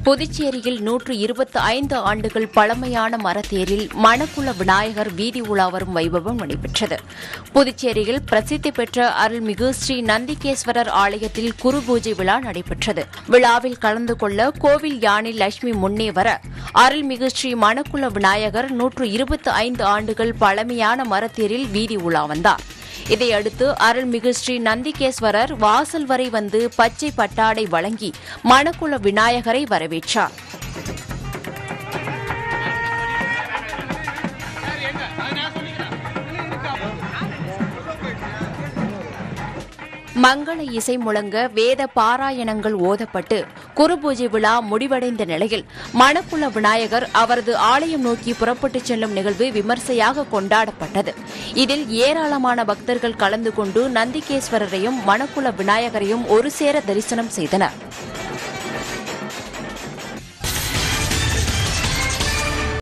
புதுச்சேரியில் நூற்று இருபத்தி ஐந்து ஆண்டுகள் பழமையான மரத்தேரில் மணக்குள விநாயகர் வீதி உலா வரும் வைபவம் நடைபெற்றது புதுச்சேரியில் பிரசித்தி பெற்ற அருள்மிகு ஸ்ரீ நந்திகேஸ்வரர் ஆலயத்தில் குரு பூஜை விழா நடைபெற்றது விழாவில் கலந்து கொள்ள கோவில் யானை லட்சுமி முன்னே வர அருள்மிகு ஸ்ரீ மணக்குள விநாயகர் நூற்று இருபத்தி ஐந்து ஆண்டுகள் பழமையான மரத்தேரில் வீதி உலா வந்தார் இதையடுத்து அருள்மிகு ஸ்ரீ நந்திகேஸ்வரர் வாசல் வரை வந்து பச்சை பட்டாடை வழங்கி மணக்குள விநாயகரை வரவேற்றார் மங்கள இசை முழங்க வேத பாராயணங்கள் ஓதப்பட்டு குருபூஜை விழா முடிவடைந்த நிலையில் மணக்குள விநாயகர் அவரது ஆலயம் நோக்கி புறப்பட்டுச் செல்லும் நிகழ்வு விமர்சையாக கொண்டாடப்பட்டது இதில் ஏராளமான பக்தர்கள் கலந்து கொண்டு நந்திகேஸ்வரரையும் மணக்குள விநாயகரையும் ஒரு சேர தரிசனம் செய்தனர்